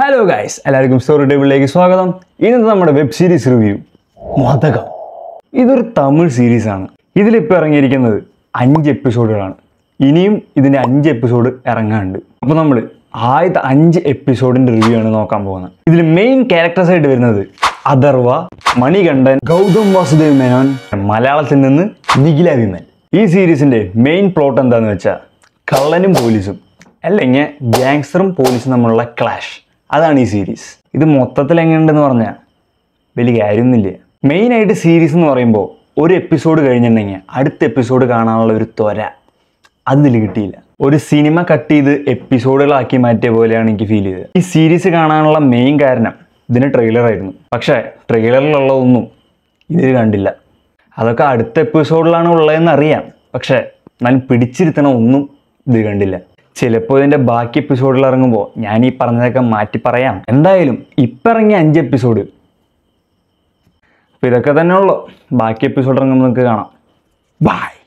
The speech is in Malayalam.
ഹലോ ഗൈസ് എല്ലാവർക്കും സ്റ്റോറി ടേബിളിലേക്ക് സ്വാഗതം ഇന്നത്തെ നമ്മുടെ വെബ് സീരീസ് റിവ്യൂ മതകം ഇതൊരു തമിഴ് സീരീസാണ് ഇതിലിപ്പോൾ ഇറങ്ങിയിരിക്കുന്നത് അഞ്ച് എപ്പിസോഡുകളാണ് ഇനിയും ഇതിൻ്റെ അഞ്ച് എപ്പിസോഡ് ഇറങ്ങാനുണ്ട് അപ്പോൾ നമ്മൾ ആദ്യത്തെ അഞ്ച് എപ്പിസോഡിൻ്റെ റിവ്യൂ ആണ് നോക്കാൻ പോകുന്നത് ഇതിൽ മെയിൻ ക്യാരക്ടേഴ്സ് ആയിട്ട് വരുന്നത് അഥർവ മണികണ്ഠൻ ഗൗതം വാസുദേവ് മേനോൻ മലയാളത്തിൽ നിന്ന് നിഖില വിമൽ ഈ സീരീസിൻ്റെ മെയിൻ പ്ലോട്ട് എന്താണെന്ന് വെച്ചാൽ കള്ളനും പോലീസും അല്ലെങ്കിൽ ഗ്യാങ്സ്റ്ററും പോലീസും തമ്മിലുള്ള ക്ലാഷ് അതാണ് ഈ സീരീസ് ഇത് മൊത്തത്തിൽ എങ്ങനെയുണ്ടെന്ന് പറഞ്ഞാൽ വലിയ കാര്യമൊന്നുമില്ല മെയിനായിട്ട് സീരീസ് എന്ന് പറയുമ്പോൾ ഒരു എപ്പിസോഡ് കഴിഞ്ഞിട്ടുണ്ടെങ്കിൽ അടുത്ത എപ്പിസോഡ് കാണാനുള്ള ഒരു ത്വര അതിൽ കിട്ടിയില്ല ഒരു സിനിമ കട്ട് ചെയ്ത് എപ്പിസോഡുകളാക്കി മാറ്റിയ പോലെയാണ് എനിക്ക് ഫീൽ ചെയ്തത് ഈ സീരീസ് കാണാനുള്ള മെയിൻ കാരണം ഇതിന് ട്രെയിലറായിരുന്നു പക്ഷേ ട്രെയിലറിലുള്ളതൊന്നും ഇതിൽ കണ്ടില്ല അതൊക്കെ അടുത്ത എപ്പിസോഡിലാണ് ഉള്ളതെന്ന് അറിയാം പക്ഷേ എന്നാലും പിടിച്ചിരുത്തണ ഒന്നും ഇത് കണ്ടില്ല ചിലപ്പോൾ ഇതിൻ്റെ ബാക്കി എപ്പിസോഡിൽ ഇറങ്ങുമ്പോൾ ഞാൻ ഈ പറഞ്ഞതൊക്കെ മാറ്റി പറയാം എന്തായാലും ഇപ്പം ഇറങ്ങിയ അഞ്ച് എപ്പിസോഡ് അപ്പോൾ ഇതൊക്കെ തന്നെ ഉള്ളു ബാക്കി എപ്പിസോഡ് ഇറങ്ങുമ്പോൾ നിങ്ങൾക്ക് കാണാം ബൈ